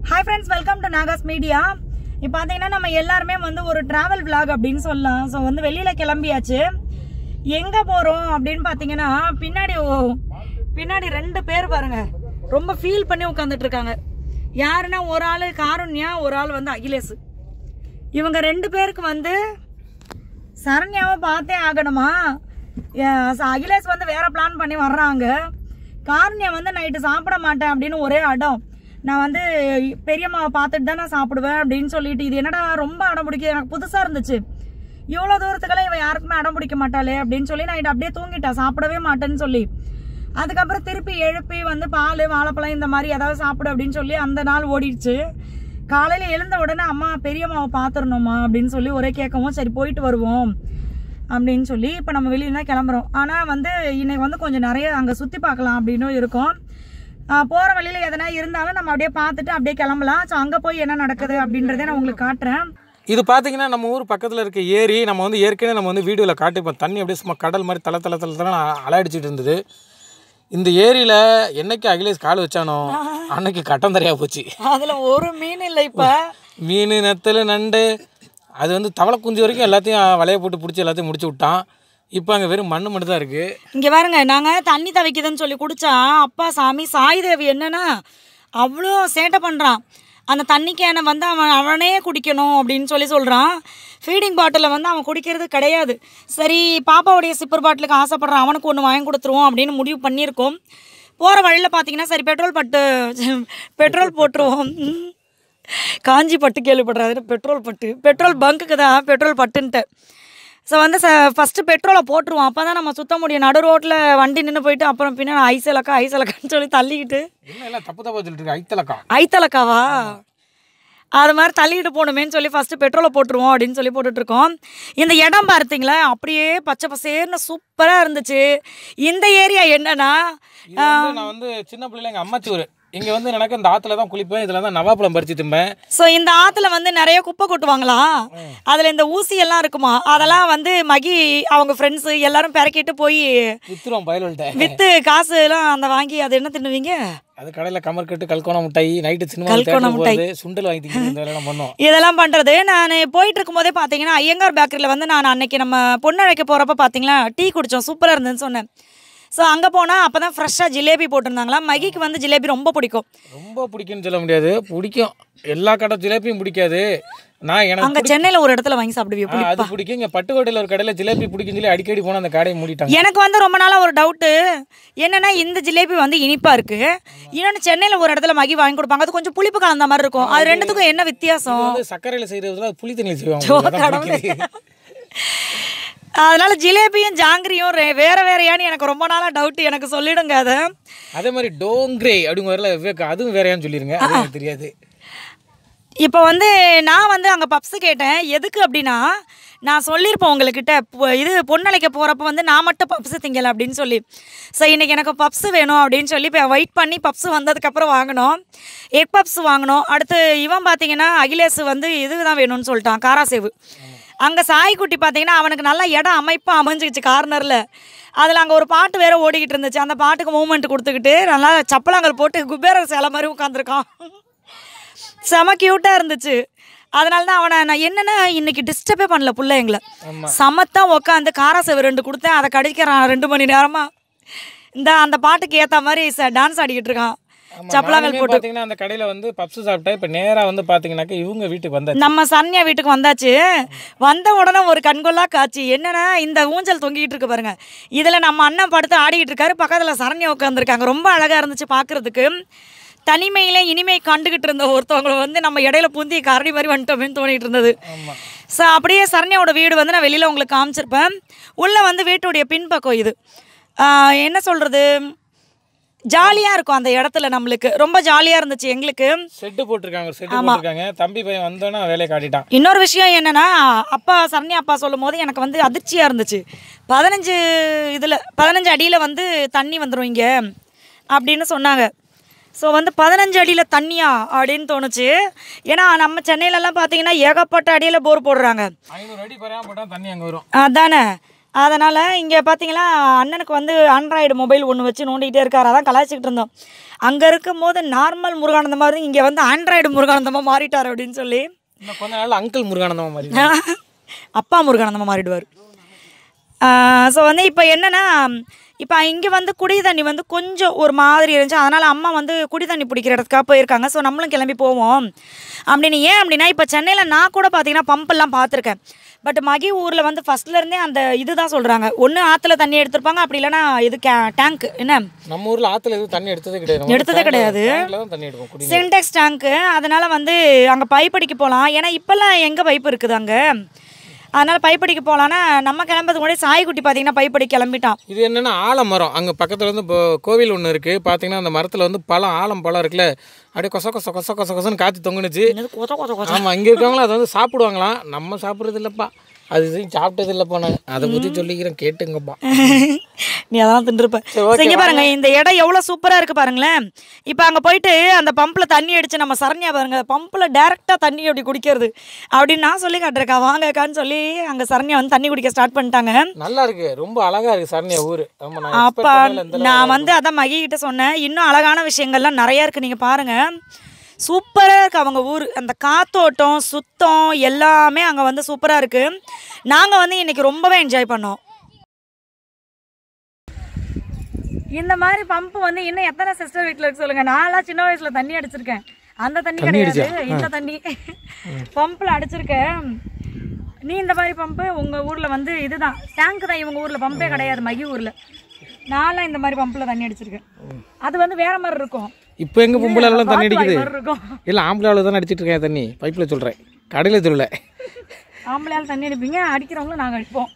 Hi friends welcome to Naga's media இப்போ பார்த்தீங்கன்னா நம்ம எல்லாருமே வந்து ஒரு டிராவல் vlog அப்படின்னு சொல்லலாம் ஸோ வந்து வெளியில் கிளம்பியாச்சு எங்கே போகிறோம் அப்படின்னு பார்த்தீங்கன்னா பின்னாடி ஓ- பின்னாடி ரெண்டு பேர் பாருங்க ரொம்ப ஃபீல் பண்ணி உட்காந்துட்டு இருக்காங்க யாருன்னா ஒரு ஆள் காருண்யா ஒரு ஆள் வந்து அகிலேஷ் இவங்க ரெண்டு பேருக்கு வந்து சரண்யாவை பார்த்தே ஆகணுமா ஏ- ச- அகிலேஷ் வந்து வேற பிளான் பண்ணி வர்றாங்க காருண்யா வந்து நைட்டு சாப்பிட மாட்டேன் அப்படின்னு ஒரே அடம் நான் வந்து பெரியம்மாவை பார்த்துட்டு தான் நான் சாப்பிடுவேன் அப்படின்னு சொல்லிட்டு இது என்னடா ரொம்ப அடம் பிடிக்குது எனக்கு புதுசாக இருந்துச்சு இவ்வளோ தூரத்துக்கெல்லாம் இவன் யாருக்குமே அடம் பிடிக்க மாட்டாளே அப்படின்னு சொல்லி நைட் அப்படியே தூங்கிட்டா சாப்பிடவே மாட்டேன்னு சொல்லி அதுக்கப்புறம் திருப்பி எழுப்பி வந்து பால் வாழைப்பழம் இந்த மாதிரி ஏதாவது சாப்பிடு அப்படின்னு சொல்லி அந்த நாள் ஓடிடுச்சு காலையில் எழுந்த உடனே அம்மா பெரியம்மாவை பார்த்துடணுமா அப்படின்னு சொல்லி ஒரே கேட்கவும் சரி போயிட்டு வருவோம் அப்படின்னு சொல்லி இப்போ நம்ம வெளியில கிளம்புறோம் ஆனால் வந்து இன்னைக்கு வந்து கொஞ்சம் நிறைய அங்கே சுற்றி பார்க்கலாம் அப்படின்னு இருக்கோம் போகிற வழியில் எதனா இருந்தாலும் நம்ம அப்படியே பார்த்துட்டு அப்படியே கிளம்பலாம் ஸோ அங்கே போய் என்ன நடக்குது அப்படின்றத நான் உங்களுக்கு காட்டுறேன் இது பார்த்தீங்கன்னா நம்ம ஊர் பக்கத்தில் இருக்க ஏரி நம்ம வந்து ஏற்கனவே நம்ம வந்து வீடியோவில் காட்டிப்போம் தண்ணி அப்படியே சும்மா கடல் மாதிரி தலை தலை தலை தலை அலாடிச்சிட்டு இருந்தது இந்த ஏரியில் என்னைக்கு அகிலேஷ் கால் வச்சானோ அன்னைக்கு கட்டம் தரையா போச்சு அதில் ஒரு மீன் இல்லை இப்போ மீன் நெத்தல் நண்டு அது வந்து தவளை குஞ்சு வரைக்கும் எல்லாத்தையும் வலைய போட்டு பிடிச்சி எல்லாத்தையும் முடிச்சு விட்டான் இப்போ அங்கே வெறும் மண்ணு மட்டும் தான் இருக்குது இங்கே பாருங்க நாங்கள் தண்ணி தவிக்குதுன்னு சொல்லி குடிச்சா அப்பா சாமி சாய் தேவி என்னன்னா அவ்வளோ சேட்டை பண்ணுறான் அந்த தண்ணி கேனை வந்து அவன் அவனே குடிக்கணும் அப்படின்னு சொல்லி சொல்கிறான் ஃபீடிங் பாட்டிலில் வந்து அவன் குடிக்கிறது கிடையாது சரி பாப்பாவுடைய சிப்பர் பாட்டிலுக்கு ஆசைப்படுறான் அவனுக்கு ஒன்று வாங்கி கொடுத்துருவோம் அப்படின்னு முடிவு பண்ணியிருக்கோம் போகிற வழியில் பார்த்தீங்கன்னா சரி பெட்ரோல் பட்டு பெட்ரோல் போட்டுருவோம் ம். காஞ்சி பட்டு கேள்விப்படுறாரு பெட்ரோல் பட்டு பெட்ரோல் பங்க்குக்கு தான் பெட்ரோல் பட்டுன்ட்டு ஸோ வந்து ச ஃபஸ்ட்டு பெட்ரோலை போட்டுருவோம் அப்போ தான் நம்ம சுத்த முடியும் நடு ரோட்டில் வண்டி நின்று போயிட்டு அப்புறம் பின்னாடி ஐசலக்கா ஐசலக்கான்னு சொல்லி தள்ளிக்கிட்டு என்ன எல்லாம் தப்பு தப்பா சொல்லிட்டு இருக்கு ஐத்தலக்கா ஐத்தலக்காவா அது மாதிரி தள்ளிட்டு போகணுமேன்னு சொல்லி ஃபஸ்ட்டு பெட்ரோலை போட்டுருவோம் அப்படின்னு சொல்லி போட்டுட்ருக்கோம் இந்த இடம் பார்த்தீங்களா அப்படியே பச்சை பசேர்னு சூப்பராக இருந்துச்சு இந்த ஏரியா என்னன்னா இது வந்து நான் வந்து சின்ன பிள்ளைல எங்கள் அம்மாச்சி ஊர் இங்கே வந்து எனக்கு இந்த ஆற்றுல தான் குளிப்பேன் இதில் தான் நவாப்பழம் பறிச்சு திம்பேன் ஸோ இந்த ஆற்றுல வந்து நிறைய குப்பை கொட்டுவாங்களாம் அதில் இந்த ஊசி எல்லாம் இருக்குமா அதெல்லாம் வந்து மகி அவங்க ஃப்ரெண்ட்ஸு எல்லாரும் பிறக்கிட்டு போய் வித்துருவோம் பயலுள்கிட்ட விற்று காசு எல்லாம் அந்த வாங்கி அது என்ன தின்னுவீங்க அது கடையில் கமர்கட்டு கல்கோண மிட்டாய் நைட்டு சினிமா கல்கோண தேட்டர் மிட்டாய். போகிறது சுண்டல் வாங்கி திங்கிறது இந்த வேலையெல்லாம் பண்ணோம் இதெல்லாம் பண்ணுறது நான் போயிட்டு இருக்கும்போதே பார்த்தீங்கன்னா ஐயங்கார் பேக்கரியில் வந்து நான் அன்னைக்கு நம்ம பொண்ணு அழைக்க போகிறப்ப பார்த்தீங்களா டீ குடித்தோம் சூப்பராக இருந்ததுன்னு சொன்னேன் ஸோ அங்கே போனால் அப்போ தான் ஃப்ரெஷ்ஷாக ஜிலேபி போட்டிருந்தாங்களா மகிக்கு வந்து ஜிலேபி ரொம்ப பிடிக்கும் ரொம்ப பிடிக்கும்னு சொல்ல முடியாது பிடிக்கும் எல்லா கடை ஜிலேபியும் பிடிக்காது நான் எனக்கு அங்கே சென்னையில் ஒரு இடத்துல வாங்கி சாப்பிடுவீங்க ஆ, அது பிடிக்கும் இங்கே பட்டுக்கோட்டையில் ஒரு கடையில் ஜிலேபி பிடிக்குன்னு சொல்லி அடிக்கடி போனால் அந்த கடையை மூடிட்டாங்க எனக்கு வந்து ரொம்ப நாளாக ஒரு டவுட்டு என்னன்னா இந்த ஜிலேபி வந்து இனிப்பாக இருக்குது இன்னொன்று சென்னையில் ஒரு இடத்துல மகி வாங்கி கொடுப்பாங்க அது கொஞ்சம் புளிப்பு கலந்த மாதிரி இருக்கும் அது ரெண்டுத்துக்கும் என்ன வித்தியாசம் இது வந்து சர்க்கரையில் செய்கிறதுல புளி தண்ணி செய்வாங்க அதான் பிடிக்குது. அதனால ஜிலேபியும் ஜாங்கிரியும் ரே- வேற வேறையான்னு எனக்கு ரொம்ப நாளாக டவுட் எனக்கு சொல்லிடுங்க அதை அதே மாதிரி டோங்கிரே அப்படிங்கிற விவேக் அதுவும் வேறையான்னு சொல்லிருங்க அது எனக்கு தெரியாது இப்போ வந்து நான் வந்து அங்கே பப்ஸு கேட்டேன் எதுக்கு அப்படின்னா நான் சொல்லியிருப்பேன் உங்கள்கிட்ட பொ- இது பொண்ணழைக்க போகிறப்ப வந்து நான் மட்டும் பப்ஸு திங்கலை அப்படின்னு சொல்லி ஸோ இன்றைக்கி எனக்கு பப்ஸு வேணும் அப்படின்னு சொல்லி இப்போ வெயிட் பண்ணி பப்ஸு வந்ததுக்கப்புறம் வாங்கினோம் எக் பப்ஸ் வாங்கினோம் அடுத்து இவன் பார்த்தீங்கன்னா அகிலேஷ் வந்து இது தான் வேணும்னு சொல்லிட்டான் காராசேவு அங்கே சாய்க்குட்டி பார்த்தீங்கன்னா அவனுக்கு நல்லா இடம் அமைப்பாக அமைஞ்சிக்கிச்சு கார்னரில் அதில் அங்கே ஒரு பாட்டு வேற ஓடிக்கிட்டு இருந்துச்சு அந்த பாட்டுக்கு மூமெண்ட் கொடுத்துக்கிட்டு நல்லா சப்பலாங்கல் போட்டு குபேரர் சேலை மாதிரி உட்காந்துருக்கான் செம க்யூட்டாக இருந்துச்சு அதனால தான் அவனை நான் என்னன்னா இன்னைக்கு டிஸ்டர்பே பண்ணல புள்ள எங்களை சமத்தா உட்காந்து காராசேவு ரெண்டு கொடுத்தேன் அதை கடிக்கிறான் ரெண்டு மணி நேரமா இந்த அந்த பாட்டுக்கு ஏற்ற மாதிரி டான்ஸ் ஆடிக்கிட்டு இருக்கான் ஆமா, சப்பலாங்கல் நானுமே போட்டு பார்த்தீங்கன்னா அந்த கடையில் வந்து பப்ஸ் சாப்பிட்டேன் இப்போ நேராக வந்து பார்த்தீங்கன்னாக்கா இவங்க வீட்டுக்கு வந்தாச்சு நம்ம சன்யா வீட்டுக்கு வந்தாச்சு வந்த உடனே ஒரு கண்கொள்ளா காட்சி என்னன்னா இந்த ஊஞ்சல் தொங்கிட்டு இருக்கு பாருங்க இதில் நம்ம அண்ணன் படுத்து ஆடிக்கிட்டு இருக்காரு பக்கத்தில் சரண்யா உட்காந்துருக்காங்க ரொம்ப அழகாக இருந்துச்சு பார்க்கறதுக்கு தனிமையில இனிமை கண்டுகிட்டு இருந்த ஒருத்தவங்களை வந்து நம்ம இடையில புந்தி கரடி மாதிரி வந்துட்டோமேன்னு தோணிட்டு இருந்தது ஆமாம் ஸோ அப்படியே சரண்யாவோட வீடு வந்து நான் வெளியில் உங்களுக்கு காமிச்சிருப்பேன் உள்ளே வந்து வீட்டுடைய பின்பக்கம் இது ஆஹ் என்ன சொல்கிறது ஜாலியாக இருக்கும் அந்த இடத்துல நம்மளுக்கு ரொம்ப ஜாலியாக இருந்துச்சு எங்களுக்கு செட்டு போட்டிருக்காங்க ஒரு செட்டு போட்டிருக்காங்க தம்பி பையன் வந்தோன்னே அவன் வேலையை காட்டிட்டான் இன்னொரு விஷயம் என்னன்னா அப்பா சரண்யா அப்பா சொல்லும் போது எனக்கு வந்து அதிர்ச்சியாக இருந்துச்சு பதினஞ்சு இதில் பதினஞ்சு அடியில் வந்து தண்ணி வந்துடும் இங்கே அப்படின்னு சொன்னாங்க ஸோ வந்து பதினஞ்சு அடியில் தண்ணியா அப்படின்னு தோணுச்சு ஏன்னா நம்ம சென்னையிலலாம் பார்த்தீங்கன்னா ஏகப்பட்ட அடியில் போர் போடுறாங்க ஐநூறு அடி பரையாம போட்டால் தண்ணி அங்கே வரும் அதானே அதனால் இங்கே பார்த்தீங்களா அண்ணனுக்கு வந்து ஆண்ட்ராய்டு மொபைல் ஒன்று வச்சு நோண்டிக்கிட்டே இருக்காரு அதான் கலாய்ச்சிக்கிட்டு இருந்தோம் அங்கே இருக்கும்போது நார்மல் முருகானந்தமாக இருந்து இங்கே வந்து ஆண்ட்ராய்டு முருகானந்தமாக மாறிட்டார் அப்படின்னு சொல்லி இன்னும் கொஞ்ச நாள் அங்கிள் முருகானந்தமா மாதிரி அப்பா முருகானந்தமாக மாறிடுவார் ஸோ வந்து இப்போ என்னென்னா இப்போ இங்கே வந்து குடி தண்ணி வந்து கொஞ்சம் ஒரு மாதிரி இருந்துச்சு அதனால் அம்மா வந்து குடி தண்ணி பிடிக்கிற இடத்துக்காக போயிருக்காங்க ஸோ நம்மளும் கிளம்பி போவோம் அப்படின்னு ஏன் அப்படின்னா இப்போ சென்னையில் நான் கூட பார்த்தீங்கன்னா பம்பெல்லாம் பார்த்துருக்கேன் பட் மகி ஊரில் வந்து ஃபஸ்ட்லேருந்தே அந்த இதுதான் சொல்கிறாங்க ஒன்று ஆற்றுல தண்ணி எடுத்திருப்பாங்க அப்படி இல்லைன்னா இது கே டேங்க் என்ன நம்ம ஊர்ல ஆத்துல எதுவும் தண்ணி எடுத்ததே கிடையாது நம்ம எடுத்ததே tank ல- கிடையாது. tank ல தான் தண்ணி எடுப்போம் குடி சின்டெக்ஸ் டேங்க்கு அதனால் வந்து அங்கே பைப் அடிக்க போகலாம் ஏன்னா இப்போல்லாம் எங்கே பைப் இருக்குது அங்கே அதனால் பைப் அடிக்க போகலான்னா நம்ம கிளம்புறதுக்கு முன்னாடி சாய்க்குட்டி பார்த்தீங்கன்னா பைப் அடிக்க கிளம்பிட்டான் இது என்னன்னா ஆலமரம் அங்கே பக்கத்தில் வந்து இப்போ கோவில் ஒன்று இருக்குது பார்த்தீங்கன்னா அந்த மரத்தில் வந்து பழம் ஆலம் பழம் இருக்குல்ல அப்படியே கொச கொச கொச கொச கொசன்னு காய்ச்சி தொங்குனுச்சு என்னது கொத கொத கொத ஆமாம் இங்கே இருக்கவங்களும் அதை வந்து சாப்பிடுவாங்களாம் நம்ம சாப்பிட்றது இல்லைப்பா அது இது சாப்பிட்டது இல்லைப்பா நான் அதை பற்றி சொல்லிக்கிறேன் கேட்டுங்கப்பா நீ அதெல்லாம் தின்றுப்ப இங்க பாருங்க இந்த இடம் எவ்வளோ சூப்பராக இருக்கு பாருங்களேன் இப்போ அங்கே போயிட்டு அந்த பம்பில் தண்ணி அடிச்சு நம்ம சரண்யா பாருங்க பம்பில் டேரெக்டாக தண்ணி அப்படி குடிக்கிறது அப்படின்னு நான் சொல்லி காட்டுறேக்கா வாங்கக்கான்னு சொல்லி அங்கே சரண்யா வந்து தண்ணி குடிக்க ஸ்டார்ட் பண்ணிட்டாங்க நல்லா இருக்கு ரொம்ப அழகா இருக்கு சரண்யா ஊர் ஆமாம் நான் expect அப்பா பண்ணல இந்த நான் வந்து அதான் மகி கிட்ட சொன்னேன் இன்னும் அழகான விஷயங்கள்லாம் நிறையா இருக்குது நீங்கள் பாருங்கள் சூப்பராக இருக்குது அவங்க ஊர் அந்த காத்தோட்டம் சுத்தம் எல்லாமே அங்கே வந்து சூப்பராக இருக்குது நாங்கள் வந்து இன்னைக்கு ரொம்பவே என்ஜாய் பண்ணோம் இந்த மாதிரி பம்ப் வந்து இன்னும் எத்தனை சிஸ்டர் வீட்டில் இருக்கு சொல்லுங்க நான்லாம் சின்ன வயசுல தண்ணி அடிச்சிருக்கேன் அந்த தண்ணி கிடையாது இந்த தண்ணி பம்பில் அடிச்சிருக்கேன் நீ இந்த மாதிரி பம்பு உங்க ஊர்ல வந்து இதுதான் டேங்க் தான் இவங்க ஊர்ல பம்பே கிடையாது மகி ஊர்ல நான்லாம் இந்த மாதிரி பம்ப்ல தண்ணி அடிச்சிருக்கேன் அது வந்து வேற மாதிரி இருக்கும் இப்போ எங்கள் பொம்பளை எல்லாம் தண்ணி பாத்து வாய் அடிக்குது மாதிரி இருக்கும் இல்லை ஆம்பளை தான் அடிச்சிட்டு இருக்கேன் தண்ணி பைப்பில் சொல்கிறேன் கடையில் சொல்லல ஆம்பளையால் தண்ணி அடிப்பீங்க அடிக்கிறவங்களும் நாங்க அடிப்போம்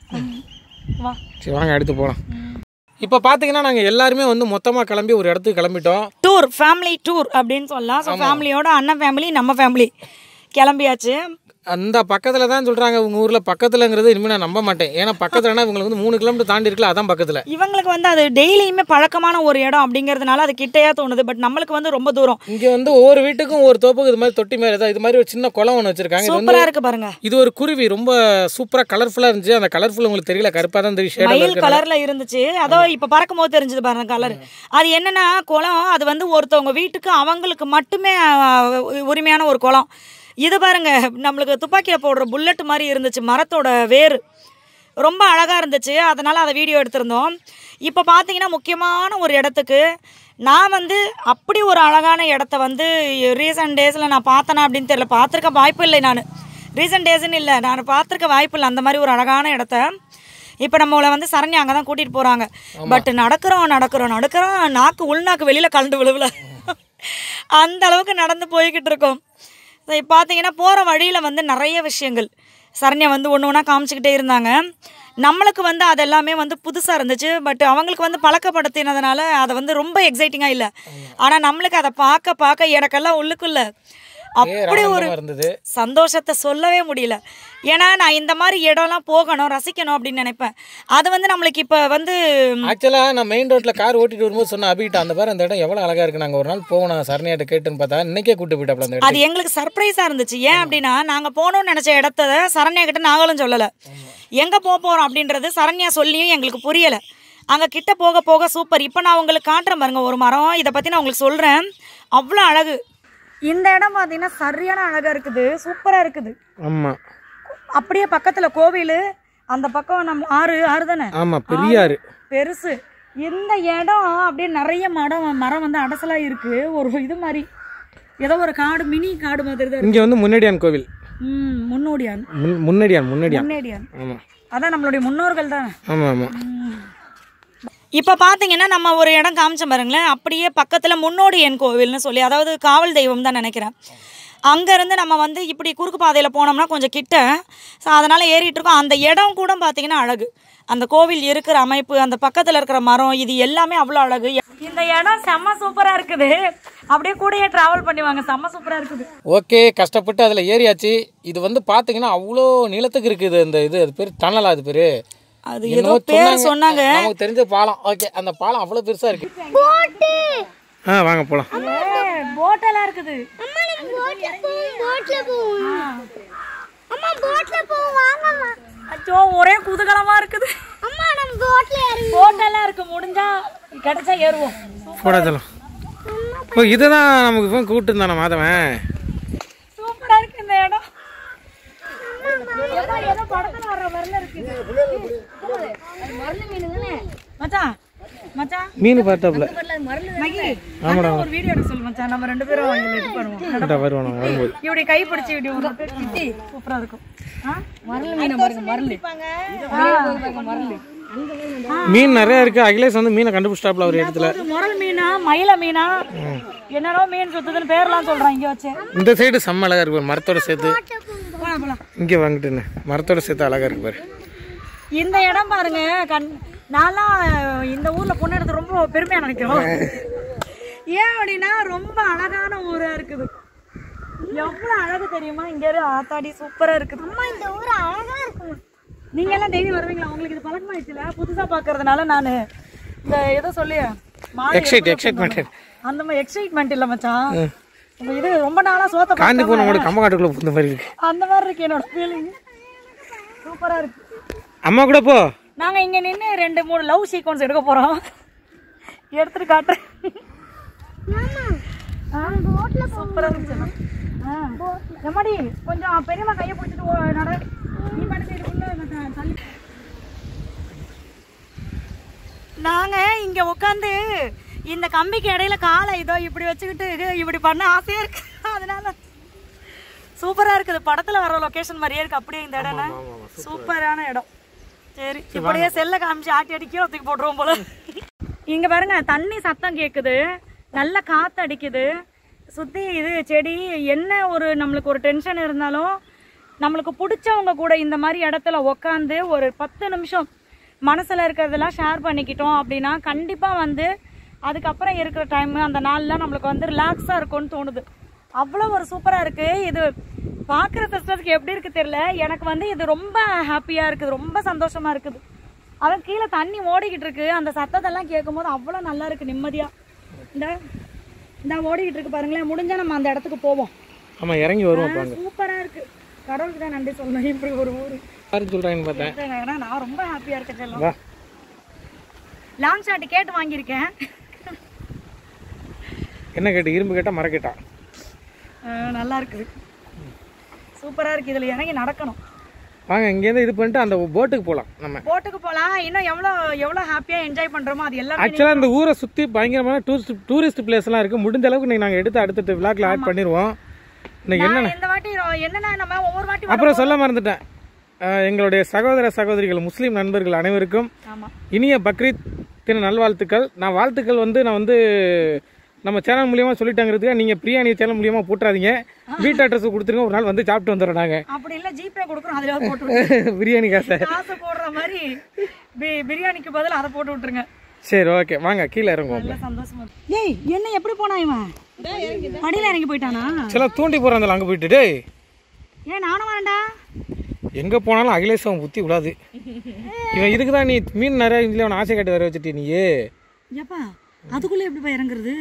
வா சரி வாங்க அடுத்து போகலாம் இப்போ பார்த்தீங்கன்னா நாங்கள் எல்லாருமே வந்து மொத்தமாக கிளம்பி ஒரு இடத்துக்கு கிளம்பிட்டோம் டூர் ஃபேமிலி டூர் அப்படின்னு சொல்லலாம் ஸோ ஃபேமிலியோட அண்ணன் ஃபேமிலி நம்ம ஃபேமிலி கிளம்பியாச்சு அந்த பக்கத்தில் தான் சொல்கிறாங்க உங்கள் ஊரில் பக்கத்துலங்கிறது இனிமேல் நான் நம்ப மாட்டேன் ஏன்னா பக்கத்துலனா இவங்களுக்கு வந்து மூணு கிலோமீட்டர் தாண்டி இருக்குல்ல அதான் பக்கத்தில் இவங்களுக்கு வந்து அது டெய்லியுமே பழக்கமான ஒரு இடம் அப்படிங்கிறதுனால அது கிட்டையா தோணுது பட் நம்மளுக்கு வந்து ரொம்ப தூரம் இங்கே வந்து ஒவ்வொரு வீட்டுக்கும் ஒரு தோப்புக்கு இது மாதிரி தொட்டி மாதிரி ஏதாவது இது மாதிரி ஒரு சின்ன குளம் ஒன்று வச்சுருக்காங்க இது வந்து சூப்பரா இருக்கு பாருங்க இது ஒரு குருவி ரொம்ப சூப்பராக கலர்ஃபுல்லாக இருந்துச்சு அந்த கலர்ஃபுல் உங்களுக்கு தெரியல கருப்பாக தான் தெரியும் ஷேடில் மயில் இருக்கு கலர்ல இருந்துச்சு அதோ இப்ப பறக்கும் போது தெரிஞ்சது பாருங்க கலர் அது என்னன்னா குளம் அது வந்து ஒருத்தவங்க வீட்டுக்கு அவங்களுக்கு மட்டுமே அஹ், உரிமையான ஒரு குளம் இது பாருங்க நம்மளுக்கு துப்பாக்கியில போடுற புல்லட் மாதிரி இருந்துச்சு மரத்தோட வேர் ரொம்ப அழகா இருந்துச்சு அதனால அதை வீடியோ எடுத்திருந்தோம் இப்போ பார்த்தீங்கன்னா முக்கியமான ஒரு இடத்துக்கு நான் வந்து அப்படி ஒரு அழகான இடத்த வந்து ரீசன்ட் டேஸில் நான் பார்த்தேனா அப்படின்னு தெரியல பார்த்துருக்க வாய்ப்பு இல்லை நான் ரீசன்ட் டேஸ்ன்னு இல்லை நான் பார்த்துருக்க வாய்ப்பு இல்லை அந்த மாதிரி ஒரு அழகான இடத்த இப்போ நம்மளை வந்து சரண்யா அங்கே தான் கூட்டிகிட்டு போகிறாங்க பட் நடக்கிறோம் நடக்கிறோம் நடக்கிறோம் நாக்கு உள்நாக்கு வெளியில் கலந்து விழுவல அந்த அளவுக்கு நடந்து போய்கிட்டு இருக்கோம் ஸோ இப்போ பார்த்தீங்கன்னா போகிற வழியில் வந்து நிறைய விஷயங்கள் சரண்யா வந்து ஒன்று ஒன்றா காமிச்சிக்கிட்டே இருந்தாங்க நம்மளுக்கு வந்து அது எல்லாமே வந்து புதுசாக இருந்துச்சு பட் அவங்களுக்கு வந்து பழக்கப்படுத்தினதுனால அதை வந்து ரொம்ப எக்ஸைட்டிங்காக இல்லை ஆனால் நம்மளுக்கு அதை பார்க்க பார்க்க எனக்கெல்லாம் உள்ளுக்குள்ள அப்படி ஒரு இருந்தது சந்தோஷத்தை சொல்லவே முடியல ஏன்னா நான் இந்த மாதிரி இடம்லாம் போகணும் ரசிக்கணும் அப்படின்னு நினைப்பேன் அது வந்து நம்மளுக்கு இப்போ வந்து ஆக்சுவலாக நான் மெயின் ரோட்டில் கார் ஓட்டிட்டு வரும்போது சொன்ன அபிகிட்ட அந்த பாரு அந்த இடம் எவ்வளோ அழகாக இருக்கு நாங்கள் ஒரு நாள் போகணும் சரணியாட்ட கேட்டுன்னு பார்த்தா இன்னைக்கே கூட்டு போயிட்டாப்ல அந்த அது எங்களுக்கு சர்ப்ரைஸாக இருந்துச்சு ஏன் அப்படின்னா நாங்கள் போகணும்னு நினச்ச இடத்த சரண்யா கிட்ட நாங்களும் சொல்லலை எங்கே போக போகிறோம் அப்படின்றது சரண்யா சொல்லியும் எங்களுக்கு புரியலை அங்கே கிட்ட போக போக சூப்பர் இப்போ நான் உங்களுக்கு காட்டுறேன் பாருங்க ஒரு மரம் இதை பற்றி நான் உங்களுக்கு சொல்கிறேன் அவ்வளோ அழகு இந்த இடம் பார்த்தீங்கன்னா சரியான அழகாக இருக்குது சூப்பராக இருக்குது ஆமாம் அப்படியே பக்கத்தில் கோவில் அந்த பக்கம் நம்ம ஆறு ஆறு தானே ஆமாம் பெரியாறு பெருசு இந்த இடம் அப்படியே நிறைய மரம் மரம் வந்து அடசலா இருக்கு ஒரு இது மாதிரி ஏதோ ஒரு காடு மினி காடு மாதிரி தான் இருக்கு. இங்கே வந்து முன்னடியான் கோவில் ம் முன்னோடியான் முன் முன்னடியான் முன்னடியான் முன்னேடியான் ஆமாம் அதான் நம்மளுடைய முன்னோர்கள் தான் ஆமாம் ஆமாம் இப்போ பார்த்தீங்கன்னா நம்ம ஒரு இடம் காமிச்சோம் பாருங்களேன் அப்படியே பக்கத்தில் முன்னோடியன் கோவில்னு சொல்லி அதாவது காவல் தெய்வம் தான் நினைக்கிறேன் அங்கேருந்து நம்ம வந்து இப்படி குறுக்கு பாதையில் போனோம்னா கொஞ்சம் கிட்ட ஸோ அதனால் ஏறிட்டு இருக்கோம் அந்த இடம் கூட பார்த்தீங்கன்னா அழகு அந்த கோவில் இருக்கிற அமைப்பு அந்த பக்கத்தில் இருக்கிற மரம் இது எல்லாமே அவ்வளோ அழகு இந்த இடம் செம்ம சூப்பராக இருக்குது அப்படியே கூடயே ட்ராவல் பண்ணுவாங்க செம்ம சூப்பராக இருக்குது ஓகே கஷ்டப்பட்டு அதில் ஏறியாச்சு இது வந்து பார்த்தீங்கன்னா அவ்வளோ நீளத்துக்கு இருக்குது இந்த இது அது பேர் டனலா அது பேர் அது ஏதோ பேர் சொன்னாங்க நமக்கு தெரிஞ்ச பாலம் ஓகே அந்த பாலம் அவ்வளோ பெருசாக இருக்கு ஆ வாங்க போகலாம் போட்டெல்லாம் இருக்குது போட்ல போவோம் அம்மா போட்ல போவோம் வாங்கம்மா அச்சோ ஒரே குதூகலமா இருக்குது போட்ல இறங்கி போட்டெல்லாம் இருக்கு முடிஞ்சா கிடைச்சா ஏறுவோம் போடாதலாம் ஓ இதுதான் நமக்கு இப்போ கூப்பிட்டு இருந்தான மாதவன் சூப்பரா இருக்கு இந்த இடம் எப்பா, ஏதோ படத்துல வர்ற மாதிரில இருக்கு. மச்சான் மச்சான் மீன் பார்த்தாப்புல மகி அண்ணா ஒரு வீடியோ எடுக்க சொல்லு மச்சான் நம்ம ரெண்டு பேரும் இதுல இது பண்ணுவோம் கரெக்டாக வருவானு வரும்போது இப்படி கை பிடிச்சி இப்படி ஒரு கிட்டி சூப்பரா இருக்கும் ஆ? மீன் நிறைய இருக்கு அகிலேஷ் வந்து மீனை கண்டுபிடிச்சிட்டாப்புல ஒரு இடத்துல அது முரல் மீனா மயில மீனா என்னடோ மீன் சுத்துதுன்னு பேர்லாம் சொல்றான் இங்க வச்சு இந்த சைடு செம்ம அழகா இருக்கு பாரு மரத்தோட சேர்த்து போலாம் போலாம் இங்கே வாங்கிட்டுன்னு மரத்தோட சேர்த்து அழகா இருக்கு பாரு இந்த இடம் பாருங்க கண் நான்லாம் இந்த ஊர்ல பொண்ணு எடுத்து ரொம்ப பெருமையா நினைக்கிறோம் ஏன் அப்படின்னா ரொம்ப அழகான ஊரா இருக்குது எவ்வளவு அழகு தெரியுமா இங்க இரு ஆத்தாடி சூப்பரா இருக்குது அம்மா இந்த ஊர் அழகா இருக்கும் நீங்க எல்லாம் டெய்லி வருவீங்களா உங்களுக்கு இது பழக்கமாயிடுச்சுல புதுசா பாக்குறதுனால நானு இந்த ஏதோ சொல்லி மாலை எக்ஸைட் எடுத்து எக்ஸைட்மெண்ட் அந்த மாதிரி எக்ஸைட்மெண்ட் இல்ல மச்சான் உங்க இது ரொம்ப நாளா சோத்த காந்தி பார்க்காம போன கூட கம்மக்காட்டுக்குள்ள புந்த மாதிரி இருக்கு அந்த மாதிரி இருக்கு என்னோட ஃபீலிங் சூப்பரா இருக்கு அம்மா கூட போ நாங்க இங்க நின்னு ரெண்டு மூணு லவ் சீக்வன்ஸ் எடுக்க போறோம் எடுத்துட்டு காட்டுறேன் போட்ல சூப்பரா இருந்துச்சு ஆ. எம்மாடி கொஞ்சம் பெரியம்மா கையை பிடிச்சிட்டு ஓ- நட நீ பாட்டு இதுக்குள்ள த- தள்ளி நாங்க இங்க உட்காந்து இந்த கம்பிக்கு இடையில காலை இதோ இப்படி வச்சுக்கிட்டு இப்படி பண்ண ஆசையா இருக்கு அதனால சூப்பரா இருக்குது படத்துல வர லொகேஷன் மாதிரியே இருக்கு அப்படியே இந்த இடம் சூப்பரான இடம் சரி இப்படியே செல்ல காமிச்சு ஆட்டி அடி கீழே தூக்கி போட்டுருவோம் போல இங்க பாருங்க தண்ணி சத்தம் கேக்குது நல்ல காத்து அடிக்குது சுத்தி இது செடி என்ன ஒரு நம்மளுக்கு ஒரு டென்ஷன் இருந்தாலும் நம்மளுக்கு பிடிச்சவங்க கூட இந்த மாதிரி இடத்துல உக்காந்து ஒரு பத்து நிமிஷம் மனசுல இருக்கிறதெல்லாம் ஷேர் பண்ணிக்கிட்டோம் அப்படின்னா கண்டிப்பா வந்து அதுக்கப்புறம் இருக்கிற டைம் அந்த நாள்லாம் நம்மளுக்கு வந்து ரிலாக்ஸா இருக்கும்னு தோணுது அவ்வளோ ஒரு சூப்பரா இருக்கு இது பார்க்குற சிஸ்டர்ஸ்க்கு எப்படி இருக்கு தெரியல எனக்கு வந்து இது ரொம்ப ஹாப்பியா இருக்குது ரொம்ப சந்தோஷமா இருக்குது அதான் கீழே தண்ணி ஓடிக்கிட்டு இருக்கு அந்த சத்தத்தெல்லாம் கேட்கும்போது அவ்வளோ நல்லா இருக்கு நிம்மதியா இந்த இந்த ஓடிக்கிட்டு இருக்கு பாருங்களேன் முடிஞ்சா நம்ம அந்த இடத்துக்கு போவோம் ஆமா இறங்கி வருவோம் பாங்க சூப்பரா இருக்கு கடவுளுக்கு தான் நன்றி சொல்லணும் இப்படி ஒரு ஊர் யாரு சொல்றாங்கன்னு பார்த்தேன் ஏன்னா நான் ரொம்ப ஹாப்பியா இருக்கேன் செல்லம் வா லாங் ஷாட் கேட்டு வாங்கியிருக்கேன் என்ன கேட்டு இரும்பு கேட்டா மர கேட்டா அஹ் நல்லா இருக்குது சூப்பரா இருக்கு இதுல இறங்கி நடக்கணும் வாங்க இங்கேருந்து இது பண்ணிட்டு அந்த போட்டுக்கு போகலாம் நம்ம போட்டுக்கு போலாம் இன்னும் எவ்வளவு எவ்வளவு ஹாப்பியா என்ஜாய் பண்றோமோ அது எல்லாமே ஆக்சுவலாக இந்த ஊரை சுற்றி பயங்கரமான டூரிஸ்ட் டூரிஸ்ட் பிளேஸ்லாம் இருக்குது முடிஞ்ச அளவுக்கு இன்னைக்கு நாங்கள் எடுத்து அடுத்த விளாக்ல ஆட் பண்ணிடுவோம் இன்னைக்கு என்ன நான் இந்த வாட்டி ரொ- என்னன்னா நம்ம ஒவ்வொரு வாட்டி அப்புறம் சொல்ல மறந்துட்டேன் அஹ் எங்களுடைய சகோதர சகோதரிகள் முஸ்லீம் நண்பர்கள் அனைவருக்கும் ஆமா இனிய பக்ரீத் தின நல்வாழ்த்துக்கள் நான் வாழ்த்துக்கள் வந்து நான் வந்து நம்ம சேனல் மூலியமாக சொல்லிட்டாங்கிறதுக்கு நீங்கள் பிரியாணி சேனல் மூலியமாக போட்டுறாதீங்க வீட்டு அட்ரஸ் கொடுத்துருங்க ஒரு நாள் வந்து சாப்பிட்டு வந்துடுறோம் நாங்கள் அப்படி இல்ல ஜிபே கொடுக்குறோம் அதுல போட்டு விட்டுருங்க. பிரியாணி காசை காசு போடுற மாதிரி பி- பிரியாணிக்கு பதில் அதை போட்டு விட்டுருங்க சரி ஓகே வாங்க கீழே இறங்குவோம் நல்ல சந்தோஷமா இருக்கு. ஏய் என்ன எப்படி போனா இவன் படியில இறங்கி போயிட்டானா சில தூண்டி போகிறாங்க அங்கே போயிட்டு டேய் ஏன் நானும் வரேன்டா எங்கே போனாலும் அகிலேஷம் புத்தி விடாது இவன் இதுக்கு தான் நீ மீன் நிறைய இல்லை அவன் ஆசை காட்டி வர வச்சுட்டு நீயே ஏப்பா அதுக்குள்ள எப்படி போய் இறங்குறது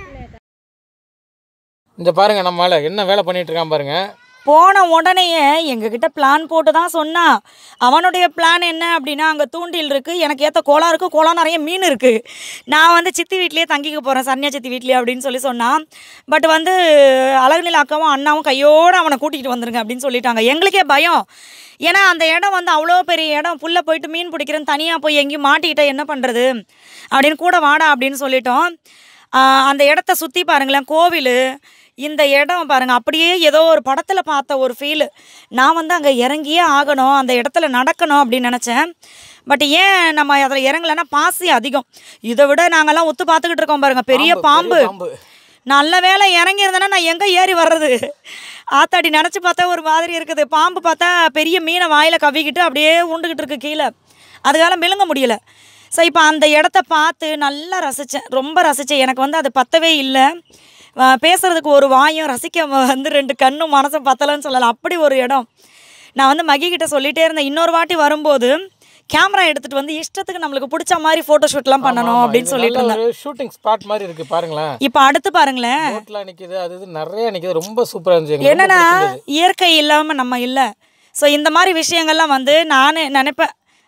இந்த பாருங்க நம்மளால என்ன வேலை பண்ணிட்டு இருக்கான் பாருங்க போன உடனேயே எங்ககிட்ட பிளான் போட்டு தான் சொன்னான் அவனுடைய பிளான் என்ன அப்படின்னா அங்கே தூண்டில் இருக்குது எனக்கு ஏற்ற கோலம் இருக்குது கோலம் நிறைய மீன் இருக்குது நான் வந்து சித்தி வீட்லேயே தங்கிக்க போகிறேன் சன்னியா சித்தி வீட்லேயே அப்படின்னு சொல்லி சொன்னான் பட் வந்து அழகுநில அக்காவும் அண்ணாவும் கையோடு அவனை கூட்டிகிட்டு வந்துருங்க அப்படின்னு சொல்லிட்டாங்க எங்களுக்கே பயம் ஏன்னா அந்த இடம் வந்து அவ்வளோ பெரிய இடம் புள்ள போயிட்டு மீன் பிடிக்கிறேன்னு தனியாக போய் எங்கேயும் மாட்டிக்கிட்டா என்ன பண்ணுறது அப்படின்னு கூட வாடா அப்படின்னு சொல்லிட்டோம் ஆஹ் அந்த இடத்த சுற்றி பாருங்களேன் கோவில் இந்த இடம் பாருங்க அப்படியே ஏதோ ஒரு படத்தில் பார்த்த ஒரு ஃபீலு நான் வந்து அங்கே இறங்கியே ஆகணும் அந்த இடத்துல நடக்கணும் அப்படின்னு நினச்சேன் பட் ஏன் நம்ம அதில் இறங்கலைன்னா பாசி அதிகம் இதை விட நாங்கெல்லாம் ஒத்து பார்த்துக்கிட்டு இருக்கோம் பாருங்க பெரிய பாம்பு பாம்பு. நல்ல வேலை இறங்கி இருந்தேன்னா நான் எங்கே ஏறி வர்றது ஆத்தாடி நினச்சி பார்த்தா ஒரு மாதிரி இருக்குது பாம்பு பார்த்தா பெரிய மீனை வாயில் கவ்விக்கிட்டு அப்படியே உண்டுக்கிட்டு இருக்கு கீழே அதுக்கால விழுங்க முடியல ஸோ இப்போ அந்த இடத்த பார்த்து நல்லா ரசித்தேன் ரொம்ப ரசித்தேன் எனக்கு வந்து அது பத்தவே இல்லை வ- பேசுறதுக்கு ஒரு வாயும் ரசிக்க வந்து ரெண்டு கண்ணும் மனசும் பத்தலைன்னு சொல்லலாம் அப்படி ஒரு இடம் நான் வந்து மகி கிட்ட சொல்லிட்டே இருந்தேன் இன்னொரு வாட்டி வரும்போது கேமரா எடுத்துட்டு வந்து இஷ்டத்துக்கு நம்மளுக்கு பிடிச்ச மாதிரி ஃபோட்டோ ஷூட்லாம் பண்ணணும் அப்படின்னு சொல்லிட்டு இருந்தேன் ஒரு ஷூட்டிங் ஸ்பாட் மாதிரி இருக்கு பாருங்களேன் இப்போ அடுத்து பாருங்களேன் போட்லாம் நிக்குது அது இது நிறைய நிக்குது ரொம்ப சூப்பரா இருந்துச்சு எங்களுக்கு ரொம்ப என்னன்னா பிடிச்சிருந்தது. இயற்கை இல்லாமல் நம்ம இல்லை ஸோ இந்த மாதிரி விஷயங்கள்லாம் வந்து நான் நினைப்பேன்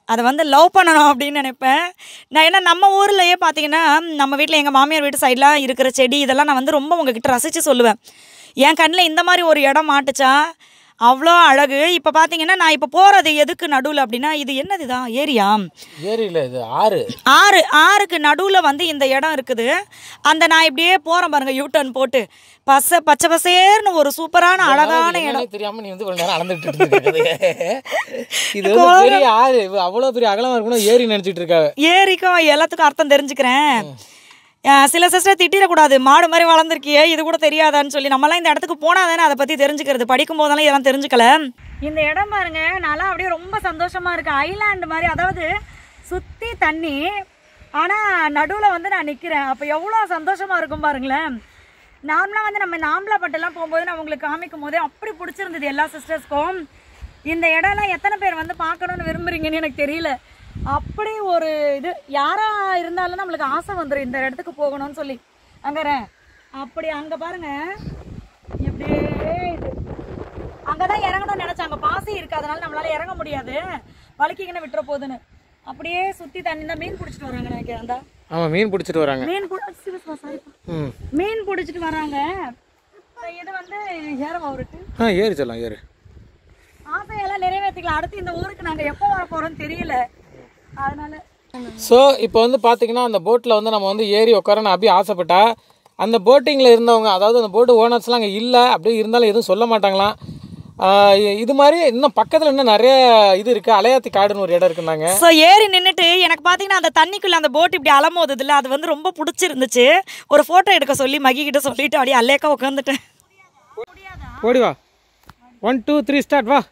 அதை வந்து லவ் பண்ணணும் அப்படின்னு நினைப்பேன் நான் ஏன்னா நம்ம ஊர்லயே பார்த்தீங்கன்னா நம்ம வீட்டில் எங்கள் மாமியார் வீட்டு சைட்லாம் இருக்கிற செடி இதெல்லாம் நான் வந்து ரொம்ப உங்ககிட்ட ரசித்து சொல்லுவேன் என் கண்ணில் இந்த மாதிரி ஒரு இடம் மாட்டுச்சா அவ்வளோ அழகு இப்போ பார்த்தீங்கன்னா நான் இப்போ போகிறது எதுக்கு நடுவில் அப்படின்னா இது என்னது தான் ஏரியா ஏரியில் இது ஆறு ஆறு ஆறுக்கு நடுவில் வந்து இந்த இடம் இருக்குது அந்த நான் இப்படியே போகிறேன் பாருங்க யூ டர்ன் போட்டு பச பச்சை பசேர்னு ஒரு சூப்பரான அழகான இடம் என்னன்னே தெரியாம நீ வந்து ஒரு நேரம் அளந்துட்டு இருந்திருக்க இது வந்து பெரிய ஆறு இது அவ்வளவு பெரிய அகலமா இருக்கணும் ஏரி நினைச்சிட்டு இருக்காங்க ஏரிக்கும் எல்லாத்துக்கும் அர்த்தம் தெரிஞ்சுக்கிறேன் அஹ் சில சிஸ்டர் திட்டிடக்கூடாது மாடு மாதிரி வளர்ந்துருக்கியே இது கூட தெரியாதான்னு சொல்லி நம்மலாம் இந்த இடத்துக்கு போனால் தானே அதை பற்றி தெரிஞ்சுக்கிறது படிக்கும் போதெல்லாம் இதெல்லாம் தெரிஞ்சுக்கல இந்த இடம் பாருங்க நல்லா அப்படியே ரொம்ப சந்தோஷமா இருக்கு ஐலாண்டு மாதிரி அதாவது சுற்றி தண்ணி ஆனால் நடுவில் வந்து நான் நிற்கிறேன் அப்போ எவ்வளோ சந்தோஷமா இருக்கும் பாருங்களேன் நார்மலாக வந்து நம்ம நாம்பலாப்பட்டெல்லாம் போகும்போது நான் உங்களுக்கு காமிக்கும் போதே அப்படி பிடிச்சிருந்தது எல்லா சிஸ்டர்ஸ்க்கும் இந்த இடம்லாம் எத்தனை பேர் வந்து பார்க்கணும்னு விரும்புறீங்கன்னு எனக்கு தெரியல அப்படி ஒரு இது யாரா இருந்தாலும் நம்மளுக்கு ஆசை வந்துடும் இந்த இடத்துக்கு போகணும்னு சொல்லி அங்கே அப்படி அங்கே பாருங்க இப்படியே இது அங்கதான் இறங்கணும்னு நினைச்சேன் அங்க பாசி இருக்கு அதனால நம்மளால இறங்க முடியாது வலிக்கிங்கன்னு விட்டுற போகுதுன்னு அப்படியே சுத்தி தண்ணி தான் மீன் பிடிச்சிட்டு வராங்க நினைக்கிறேன் இந்தா. ஆமா மீன் பிடிச்சிட்டு வராங்க மீன் பிடி- சிவஸ்மா, sorryப்பா. ம் மீன் பிடிச்சிட்டு வராங்க இது வந்து ஏறவா அவருக்கு ஆ ஏறி சொல்லலாம் ஏறு ஆசையெல்லாம் நிறைவேற்றிக்கலாம் அடுத்து இந்த ஊருக்கு நாங்க எப்போ வர போறோம்னு தெரியல அதனால ஸோ இப்போ வந்து பார்த்தீங்கன்னா அந்த போட்டில் வந்து நம்ம வந்து ஏறி உட்காரணும் அப்படி ஆசைப்பட்டா அந்த போட்டிங்கில் இருந்தவங்க அதாவது அந்த போட்டு ஓனர்ஸ்லாம் அங்கே இல்லை அப்படியே இருந்தாலும் எதுவும் சொல்ல மாட்டாங்களாம் ஆஹ் இ- இது மாதிரி இன்னும் பக்கத்தில் இன்னும் நிறைய இது இருக்குது அலையாத்தி காடுன்னு ஒரு இடம் இருக்குன்னாங்க ஸோ ஏறி நின்றுட்டு எனக்கு பார்த்தீங்கன்னா அந்த தண்ணிக்குள்ள அந்த போட் இப்படி அலமோதுதுல அது வந்து ரொம்ப பிடிச்சிருந்துச்சு ஒரு ஃபோட்டோ எடுக்க சொல்லி மகி கிட்ட சொல்லிட்டு அப்படியே அல்லேக்கா உட்காந்துட்டேன் ஓடி வா ஒன் டூ த்ரீ ஸ்டார்ட் வா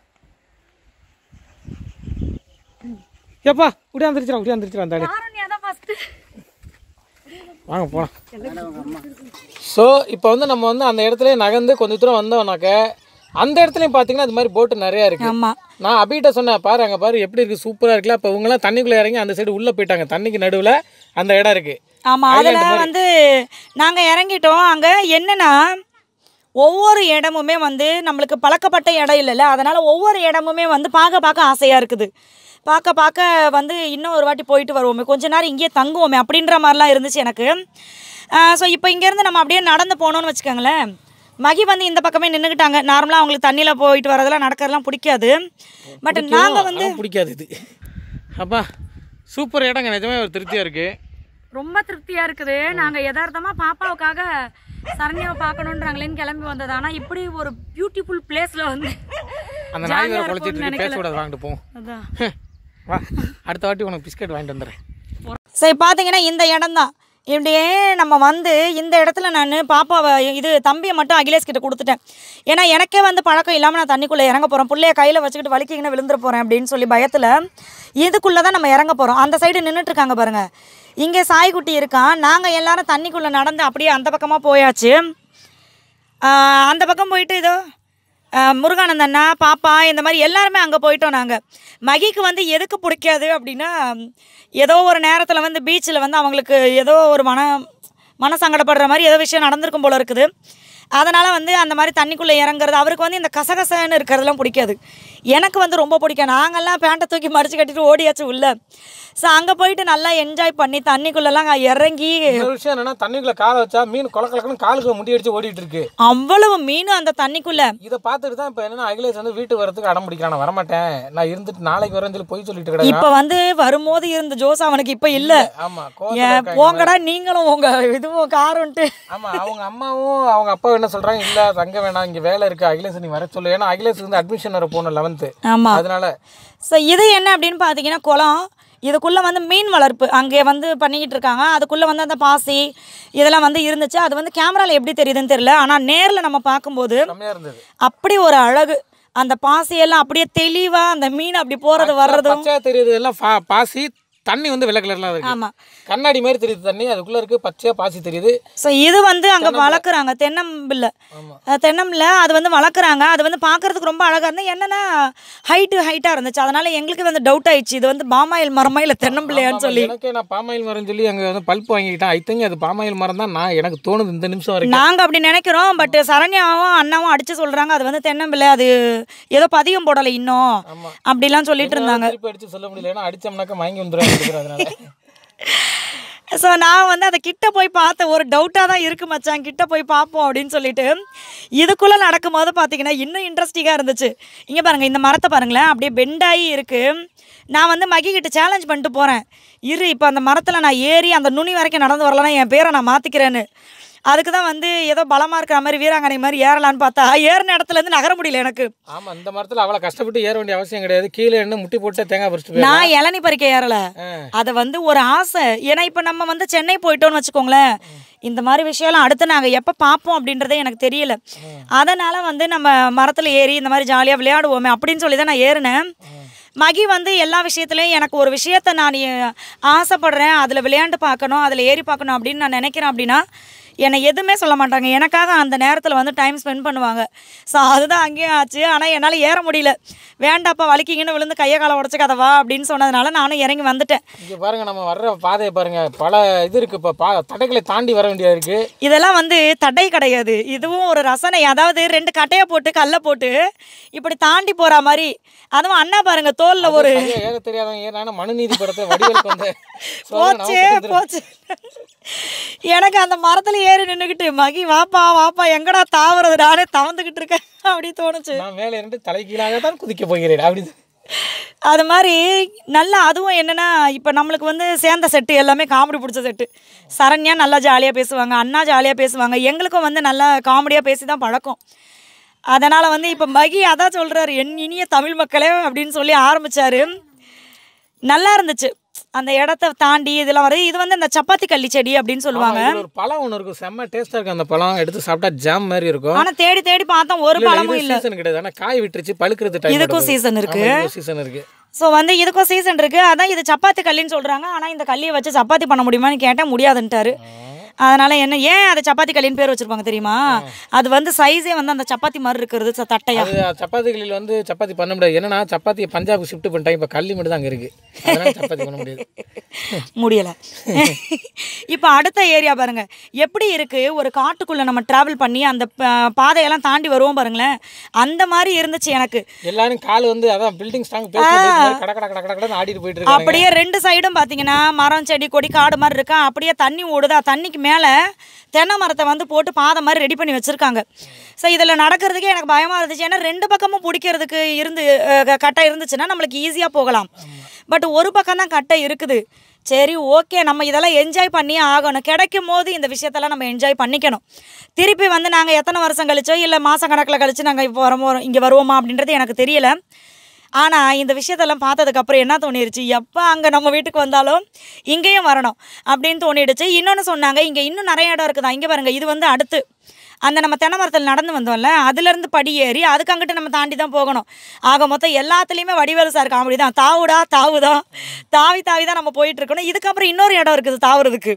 ஏப்பா உடையாந்துருச்சுடா உடையாந்துருச்சுடா அந்த ஆளு. வாங்க போகலாம் ஸோ இப்போ வந்து நம்ம வந்து அந்த இடத்துல நகர்ந்து கொஞ்சம் தூரம் வந்தோம்னாக்க அந்த இடத்துலையும் பார்த்தீங்கன்னா இது மாதிரி போட்டு நிறையா இருக்குது ஆமா நான் அபிகிட்ட சொன்னேன் பாரு அங்கே பாரு எப்படி இருக்குது சூப்பராக இருக்குல்ல இப்போ இவங்கெல்லாம் தண்ணிக்குள்ளே இறங்கி அந்த சைடு உள்ளே போயிட்டாங்க தண்ணிக்கு நடுவில் அந்த இடம் இருக்குது ஆமாம் அதில் வந்து நாங்கள் இறங்கிட்டோம் அங்கே என்னன்னா ஒவ்வொரு இடமுமே வந்து நம்மளுக்கு பழக்கப்பட்ட இடம் இல்லைல்ல அதனால் ஒவ்வொரு இடமுமே வந்து பார்க்க பார்க்க ஆசையாக இருக்குது பார்க்க பார்க்க வந்து இன்னும் ஒரு வாட்டி போயிட்டு வருவோமே கொஞ்ச நேரம் இங்கேயே தங்குவோமே அப்படின்ற மாதிரிலாம் இருந்துச்சு எனக்கு ஸோ இப்போ இங்கேருந்து நம்ம அப்படியே நடந்து போனோம்னு வச்சுக்கோங்களேன் மகி வந்து இந்த பக்கமே நின்றுக்கிட்டாங்க நார்மலாக அவங்களுக்கு தண்ணியில் போயிட்டு வரதெல்லாம் நடக்கிறதெல்லாம் பிடிக்காது பட் நாங்கள் வந்து ஆனால் பிடிக்காது இது அப்பா சூப்பர் இடங்க நிஜமே ஒரு திருப்தியாக இருக்குது ரொம்ப திருப்தியா இருக்குது நாங்க யதார்த்தமா பாப்பாவுக்காக சரண்யாவை பார்க்கணுன்றாங்களேன்னு கிளம்பி வந்தது ஆனா இப்படி ஒரு பியூட்டிஃபுல் பிளேஸ்ல வந்து அந்த நாய் ஜாலியா வேற குழச்சிட்டு இருக்கும்னு இருக்கு பேசக்கூடாது வாங்கிட்டு போவோம் அதான் வா அடுத்த வாட்டி உனக்கு பிஸ்கட் வாங்கிட்டு வந்துடுறேன் சரி பார்த்தீங்கன்னா இந்த இடம் தான் இப்படியே நம்ம வந்து இந்த இடத்துல நான் பாப்பாவை இது தம்பியை மட்டும் அகிலேஷ் கிட்ட கொடுத்துட்டேன் ஏன்னா எனக்கே வந்து பழக்கம் இல்லாமல் நான் தண்ணிக்குள்ளே இறங்க போகிறேன் பிள்ளைய கையில் வச்சுக்கிட்டு வலிக்கிங்கன்னு விழுந்துட போகிறேன் அப்படின்னு சொல்லி பயத்தில் இதுக்குள்ளே தான் நம்ம இறங்க போகிறோம் அந்த சைடு நின்றுட்டு இருக்காங்க பாருங்க இங்கே சாய்க்குட்டி இருக்கான் நாங்கள் எல்லாரும் தண்ணிக்குள்ளே நடந்து அப்படியே அந்த பக்கமாக போயாச்சு ஆஹ் அந்த பக்கம் போயிட்டு இதோ ஆஹ் முருகானந்த அண்ணா பாப்பா இந்த மாதிரி எல்லாருமே அங்கே போயிட்டோம் நாங்கள் மகிக்கு வந்து எதுக்கு பிடிக்காது அப்படின்னா ஏதோ ஒரு நேரத்தில் வந்து பீச்சில் வந்து அவங்களுக்கு ஏதோ ஒரு மன மன சங்கடப்படுற மாதிரி ஏதோ விஷயம் நடந்திருக்கும் போல இருக்குது அதனால் வந்து அந்த மாதிரி தண்ணிக்குள்ளே இறங்குறது அவருக்கு வந்து இந்த கசகசன்னு இருக்கிறதெல்லாம் பிடிக்காது எனக்கு வந்து ரொம்ப பிடிக்கும் நாங்கள்லாம் பேண்ட்டை தூக்கி மடிச்சு கட்டிட்டு ஓடியாச்சு உள்ள ஸோ அங்கே போயிட்டு நல்லா என்ஜாய் பண்ணி தண்ணிக்குள்ளெல்லாம் இறங்கி ஒரு விஷயம் என்னன்னா தண்ணிக்குள்ள காலை வச்சா மீன் கொல கலக்கணும் காலுக்கு முடி அடிச்சு ஓடிட்டு இருக்கு அவ்வளவு மீனும் அந்த தண்ணிக்குள்ளே இதை பார்த்துட்டு தான் இப்போ என்னன்னா அகிலேஷ் வந்து வீட்டுக்கு வரதுக்கு அடம் பிடிக்கிறான் நான் வரமாட்டேன் நான் இருந்துட்டு நாளைக்கு வரேன்னு சொல்லி போய் சொல்லிட்டு கிடக்கு இப்ப வந்து வரும்போது இருந்த ஜோஸ் அவனுக்கு இப்ப இல்ல ஆமா ஏன் கோவத்துல போங்கடா நீங்களும் உங்க இதுவும் காருன்ட்டு ஆமா அவங்க அம்மாவும் அவங்க அப்பா என்ன சொல்றாங்க இல்ல தங்க வேணாம் இங்க வேலை இருக்கு அகிலேஷ் நீ வர சொல்லு ஏன்னா அகிலேஷ் வந்து அட்மிஷன் வர போகணும் லெவன்த்து ஆமா அதனால ஸோ இது என்ன அப்படின்னு பார்த்தீங்கன்னா குளம் இதுக்குள்ளே வந்து மீன் வளர்ப்பு அங்கே வந்து பண்ணிக்கிட்டு இருக்காங்க அதுக்குள்ளே வந்து அந்த பாசி இதெல்லாம் வந்து இருந்துச்சு அது வந்து கேமராவில் எப்படி தெரியுதுன்னு தெரியல ஆனால் நேரில் நம்ம பார்க்கும்போது செம்மையா இருந்தது அப்படி ஒரு அழகு அந்த பாசியெல்லாம் அப்படியே தெளிவாக அந்த மீன் அப்படி போகிறது வர்றதும் பச்சையா தெரியுது எல்லாம் பா- பாசி தண்ணி வந்து வெள்ளை கலர்ல இருக்கு ஆமா கண்ணாடி மாதிரி தெரியுது தண்ணி அதுக்குள்ள இருக்கு பச்சையா பாசி தெரியுது ஸோ இது வந்து அங்கே வளர்க்குறாங்க தென்னம்பில்ல ஆமா. அஹ் தென்னம்பில்ல அது வந்து வளர்க்குறாங்க அது வந்து பார்க்கறதுக்கு ரொம்ப அழகாக இருந்தது என்னன்னா ஹைட்டு ஹைட்டாக இருந்துச்சு அதனால எங்களுக்கு வந்து டவுட் ஆயிடுச்சு இது வந்து பாமாயில் மரமா இல்லை தென்னம்பிள்ளையான்னு சொல்லி எனக்கே நான் பாமாயில் மரம் சொல்லி அங்க வந்து பல்ப் வாங்கிக்கிட்டேன் ஐ திங்க் அது பாமாயில் மரம் தான் நான் எனக்கு தோணுது இந்த நிமிஷம் வரைக்கும் நாங்கள் அப்படி நினைக்கிறோம் பட் சரண்யாவும் அண்ணாவும் அடிச்சு சொல்றாங்க அது வந்து தென்னம்பிள்ளை அது ஏதோ பதியம் போடலை இன்னும் ஆமா. அப்படிலாம் சொல்லிட்டு இருந்தாங்க திருப்பி அடிச்சு சொல்ல முடியல ஏன்னா அடிச்சோம்னாக்க வாங்கி வந்துடுறேன் அதனால ஸோ நான் வந்து அதை கிட்ட போய் பார்த்தேன் ஒரு டவுட்டாக தான் இருக்கு மச்சான் கிட்ட போய் பார்ப்போம் அப்படின்னு சொல்லிட்டு இதுக்குள்ளே நடக்கும்போது பார்த்தீங்கன்னா இன்னும் இன்ட்ரெஸ்டிங்காக இருந்துச்சு இங்கே பாருங்கள் இந்த மரத்தை பாருங்களேன் அப்படியே பெண்டாகி இருக்கு நான் வந்து மகி கிட்ட சேலஞ்ச் பண்ணிட்டு போகிறேன் இரு இப்போ அந்த மரத்தில் நான் ஏறி அந்த நுனி வரைக்கும் நடந்து வரலன்னா என் பேரை நான் மாற்றிக்கிறேன்னு அதுக்கு தான் வந்து ஏதோ பலமாக இருக்கிற மாதிரி வீராங்கனை மாதிரி ஏறலான்னு பார்த்தா ஏறின இடத்துலேருந்து நகர முடியல எனக்கு ஆமா இந்த மரத்துல அவ்வளவு கஷ்டப்பட்டு ஏற வேண்டிய அவசியம் கிடையாது கீழே இருந்து முட்டி போட்டு தேங்காய் பறிச்சுட்டு போயிடலாம். நான் இளநி பறிக்க ஏறல ஆ. அதை வந்து ஒரு ஆசை ஏன்னா இப்போ நம்ம வந்து சென்னை போயிட்டோம்னு வச்சுக்கோங்களேன் இந்த மாதிரி விஷயம்லாம் அடுத்து நாங்கள் எப்போ பார்ப்போம் அப்படின்றதே எனக்கு தெரியல அதனால் வந்து நம்ம மரத்தில் ஏறி இந்த மாதிரி ஜாலியாக விளையாடுவோமே அப்படின்னு சொல்லி தான் நான் ஏறினேன் மகி வந்து எல்லா விஷயத்துலையும் எனக்கு ஒரு விஷயத்த நான் எ- ஆசைப்படுறேன் அதில் விளையாண்டு பார்க்கணும் அதில் ஏறி பார்க்கணும் அப்படின்னு நான் நினைக்கிறேன் அப்படின்னா என்னை எதுவுமே சொல்ல மாட்டாங்க எனக்காக அந்த நேரத்தில் வந்து டைம் ஸ்பெண்ட் பண்ணுவாங்க ஸோ அதுதான் அங்கேயும் ஆச்சு ஆனால் என்னால் ஏற முடியல வேண்டாப்பா வலிக்கிங்கன்னு விழுந்து கையை காலை உடச்சிக்காத வா அப்படின்னு சொன்னதுனால நானும் இறங்கி வந்துட்டேன் இங்க பாருங்க நம்ம வர்ற பாதையை பாருங்க பல இது இருக்கு இப்போ பா தடைகளை தாண்டி வர வேண்டியது இருக்கு இதெல்லாம் வந்து தடை கிடையாது இதுவும் ஒரு ரசனை அதாவது ரெண்டு கட்டையை போட்டு கல்லை போட்டு இப்படி தாண்டி போற மாதிரி அதுவும் அண்ணா பாருங்க தோல்ல ஒரு சரியா ஏற தெரியாதவங்க ஏறான மனுநீதி படத்தை வடிவேலுக்கு வந்து போச்சே போச்சு எனக்கு அந்த மரத்துல ஏறி நின்றுக்கிட்டு மகி வாப்பா வாப்பா எங்கடா தாவறது நானே தவந்துக்கிட்டு இருக்கேன் அப்படி தோணுச்சு நான் மேலே இருந்து தலைகீழாக தான் குதிக்க போகிறேன் அப்படி அது மாதிரி நல்லா அதுவும் என்னென்னா இப்போ நம்மளுக்கு வந்து சேர்ந்த செட்டு எல்லாமே காமெடி பிடிச்ச செட்டு சரண்யா நல்லா ஜாலியாக பேசுவாங்க அண்ணா ஜாலியாக பேசுவாங்க எங்களுக்கும் வந்து நல்லா காமெடியாக பேசி தான் பழக்கம் அதனால் வந்து இப்போ மகி அதான் சொல்கிறாரு என் இனிய தமிழ் மக்களே அப்படின்னு சொல்லி ஆரம்பிச்சாரு நல்லா இருந்துச்சு அந்த இடத்த தாண்டி இதெல்லாம் வருது இது வந்து அந்த சப்பாத்தி கள்ளி செடி அப்படின்னு சொல்லுவாங்க இதுல ஒரு பழம் ஒன்று இருக்கும் செம்ம டேஸ்டா இருக்கும் அந்த பழம் எடுத்து சாப்பிட்டா ஜாம் மாதிரி இருக்கும் ஆனால் தேடி தேடி பார்த்தோம் ஒரு பழமும் இல்லை சீசன் கிடையாது ஆனா காய் விட்டுருச்சு பழுக்கிறது டைம் இதுக்கும் season இருக்கு. சீசன் இருக்கு ஸோ வந்து இதுக்கும் சீசன் இருக்குது அதான் இது சப்பாத்தி கல்லின்னு சொல்கிறாங்க ஆனால் இந்த கல்லியை வச்சு சப்பாத்தி பண்ண முடியுமான்னு கேட்டேன் முடியாதுன்ட்டாரு அதனால என்ன ஏன் அதை சப்பாத்தி கல்லின்னு பேர் வச்சிருப்பாங்க தெரியுமா அது வந்து சைஸே வந்து அந்த சப்பாத்தி மாதிரி இருக்கிறது ச- தட்டையா அது சப்பாத்திகளில் வந்து சப்பாத்தி பண்ண முடியாது என்னன்னா சப்பாத்தியை பஞ்சாபுக்கு ஷிஃப்ட் பண்ணிட்டாங்க இப்போ கள்ளி மட்டும் தான் அங்கே இருக்கு அதனால சப்பாத்தி பண்ண முடியாது முடியல இப்போ அடுத்த ஏரியா பாருங்க எப்படி இருக்கு ஒரு காட்டுக்குள்ள நம்ம டிராவல் பண்ணி அந்த ப- பாதையெல்லாம் தாண்டி வருவோம் பாருங்களேன் அந்த மாதிரி இருந்துச்சு எனக்கு எல்லாரும் கால் வந்து அதான் பில்டிங் ஸ்ட்ராங் பேசி கட கட கட கடன்னு ஆடிட்டு போயிட்டு இருக்காங்க அப்படியே ரெண்டு சைடும் பார்த்தீங்கன்னா மரம் செடி கொடி காடு மாதிரி இருக்கா அப்படியே தண்ணி ஓடுதா தண்ணிக்கு மேலே தென்னை மரத்தை வந்து போட்டு பாதை மாதிரி ரெடி பண்ணி வச்சுருக்காங்க ஸோ இதில் நடக்கிறதுக்கே எனக்கு பயமாக இருந்துச்சு ஏன்னா ரெண்டு பக்கமும் பிடிக்கிறதுக்கு இருந்து அஹ், க- கட்டை இருந்துச்சுன்னா நம்மளுக்கு ஈஸியாக போகலாம் பட் ஒரு பக்கம் தான் கட்டை இருக்குது சரி ஓகே நம்ம இதெல்லாம் என்ஜாய் பண்ணியே ஆகணும் கிடைக்கும் போது இந்த விஷயத்தெல்லாம் நம்ம என்ஜாய் பண்ணிக்கணும் திருப்பி வந்து நாங்கள் எத்தனை வருஷம் கழிச்சோ இல்லை மாதம் கணக்கில் கழிச்சு நாங்கள் இப்போ வரோம் இங்கே வருவோமா அப்படின்றது எனக்கு தெரியல ஆனால் இந்த விஷயத்தெல்லாம் பார்த்ததுக்கப்புறம் என்ன தோணிருச்சு எப்போ அங்கே நம்ம வீட்டுக்கு வந்தாலும் இங்கேயும் வரணும் அப்படின்னு தோணிடுச்சு இன்னொன்று சொன்னாங்க இங்கே இன்னும் நிறைய இடம் இருக்குதா இங்கே பாருங்க இது வந்து அடுத்து அந்த நம்ம தென்னை மரத்தில் நடந்து வந்தோம்ல அதுலேருந்து படி ஏறி அதுக்கு அங்கிட்டு நம்ம தாண்டி தான் போகணும் ஆக மொத்தம் எல்லாத்துலேயுமே வடிவேலு சார் காமெடி தான் தாவுடா தாவுதான் தாவி தாவி தான் நம்ம போயிட்டு இருக்கணும் இதுக்கப்புறம் இன்னொரு இடம் இருக்குது தாவுறதுக்கு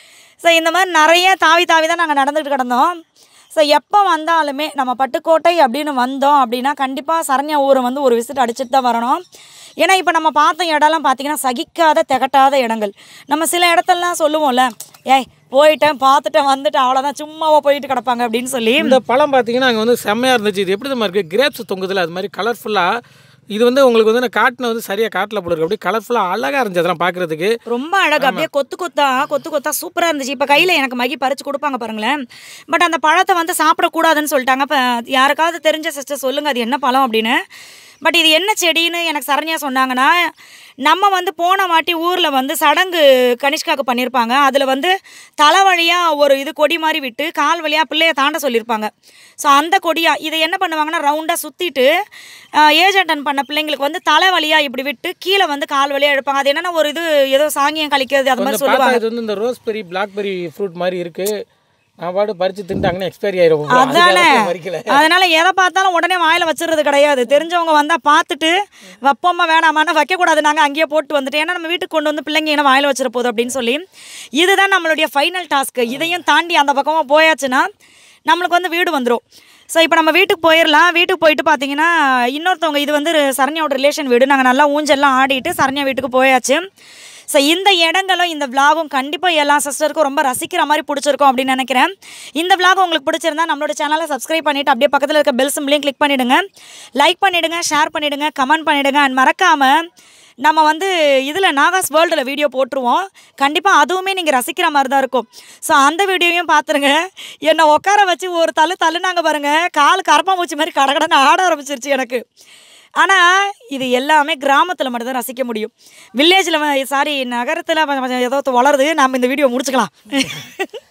ஸோ இந்த மாதிரி நிறைய தாவி தாவி தான் நாங்கள் நடந்துட்டு கிடந்தோம் ஸோ எப்போ வந்தாலுமே நம்ம பட்டுக்கோட்டை அப்படின்னு வந்தோம் அப்படின்னா கண்டிப்பாக சரண்யா ஊரை வந்து ஒரு விசிட் அடிச்சுட்டு தான் வரணும் ஏன்னா இப்போ நம்ம பார்த்த இடம்லாம் பார்த்தீங்கன்னா சகிக்காத திகட்டாத இடங்கள் நம்ம சில இடத்தெல்லாம் சொல்லுவோம்ல ஏய் போயிட்டேன் பார்த்துட்டேன் வந்துட்டேன் அவ்வளோதான் சும்மாவா போயிட்டு கிடப்பாங்க அப்படின்னு சொல்லி இந்த பழம் பார்த்தீங்கன்னா அங்கே வந்து செம்மையாக இருந்துச்சு இது எப்படி தான் இருக்குது கிரேப்ஸ் தொங்குதுல அது மாதிரி கலர்ஃபுல்லாக இது வந்து உங்களுக்கு வந்து நான் காட்டின வந்து சரியாக காட்டில் போடுறது அப்படியே கலர்ஃபுல்லாக அழகாக இருந்துச்சு அதெல்லாம் பார்க்குறதுக்கு ரொம்ப அழகு அப்படியே கொத்து கொத்தா கொத்து கொத்தா சூப்பராக இருந்துச்சு இப்போ கையில் எனக்கு மகி பறிச்சு கொடுப்பாங்க பாருங்களேன் பட் அந்த பழத்தை வந்து சாப்பிடக்கூடாதுன்னு சொல்லிட்டாங்க இப்போ யாருக்காவது தெரிஞ்ச சிஸ்டர் சொல்லுங்கள் அது என்ன பழம் அப்படின்னு பட் இது என்ன செடின்னு எனக்கு சரண்யா சொன்னாங்கன்னா நம்ம வந்து போன வாட்டி ஊரில் வந்து சடங்கு கனிஷ்காக்கு பண்ணியிருப்பாங்க அதில் வந்து தலை வழியாக ஒரு இது கொடி மாதிரி விட்டு கால் வழியாக பிள்ளைய தாண்ட சொல்லியிருப்பாங்க ஸோ அந்த கொடியாக இதை என்ன பண்ணுவாங்கன்னா ரவுண்டாக சுற்றிட்டு ஏஜ் அட்டன் பண்ண பிள்ளைங்களுக்கு வந்து தலை வழியாக இப்படி விட்டு கீழே வந்து கால் வழியாக எடுப்பாங்க அது என்னன்னா ஒரு இது ஏதோ சாங்கியம் கழிக்கிறது அது மாதிரி கொஞ்சம் சொல்லுவாங்க பார்த்தா இது வந்து இந்த ரோஸ்பெரி பிளாக்பெரி ஃப்ரூட் மாதிரி இருக்குது நான் பாட்டு பறிச்சு தின்ட்டாங்கன்னா எக்ஸ்பைரி ஆயிரும் அதானே பறிக்கல அதனால எதை பார்த்தாலும் உடனே வாயில வச்சிடுறது கிடையாது தெரிஞ்சவங்க வந்தா பார்த்துட்டு வைப்போமா வேணாமான்னு வைக்கக்கூடாது நாங்கள் அங்கேயே போட்டு வந்துட்டு ஏன்னா நம்ம வீட்டுக்கு கொண்டு வந்து பிள்ளைங்க என்ன வாயில வச்சிட போகுது அப்படின்னு சொல்லி இதுதான் நம்மளுடைய ஃபைனல் டாஸ்க் இதையும் தாண்டி அந்த பக்கமாக போயாச்சுன்னா நம்மளுக்கு வந்து வீடு வந்துடும் ஸோ இப்போ நம்ம வீட்டுக்கு போயிடலாம் வீட்டுக்கு போயிட்டு பார்த்தீங்கன்னா இன்னொருத்தவங்க இது வந்து சரண்யாவோட ரிலேஷன் வீடு நாங்கள் நல்லா ஊஞ்சல்லாம் ஆடிட்டு சரண்யா வீட்டுக்கு போயாச்சு ஸோ இந்த இடங்களும் இந்த விலாகும் கண்டிப்பாக எல்லா சிஸ்டருக்கும் ரொம்ப ரசிக்கிற மாதிரி பிடிச்சிருக்கும் அப்படின்னு நினைக்கிறேன் இந்த விலாக் உங்களுக்கு பிடிச்சிருந்தா நம்மளோட சேனலை சப்ஸ்கிரைப் பண்ணிவிட்டு அப்படியே பக்கத்தில் இருக்க பெல் சிம்லையும் கிளிக் பண்ணிவிடுங்க லைக் பண்ணிவிடுங்க ஷேர் பண்ணிவிடுங்க கமெண்ட் பண்ணிவிடுங்க அண்ட் மறக்காமல் நம்ம வந்து இதில் நாகாஸ் வேர்ல்டில் வீடியோ போட்டுருவோம் கண்டிப்பாக அதுவுமே நீங்கள் ரசிக்கிற மாதிரி தான் இருக்கும் ஸோ அந்த வீடியோவையும் பார்த்துருங்க என்னை உட்கார வச்சு ஒரு தள்ளு தள்ளுனாங்க பாருங்கள் கால் கரப்பாம்பூச்சி மாதிரி கடகடன்னு ஆட ஆரம்பிச்சிருச்சு எனக்கு ஆனால் இது எல்லாமே கிராமத்தில் மட்டும்தான் ரசிக்க முடியும் வில்லேஜில் சாரி நகரத்தில் ஏதோ வளருது நம்ம இந்த வீடியோ முடிச்சுக்கலாம்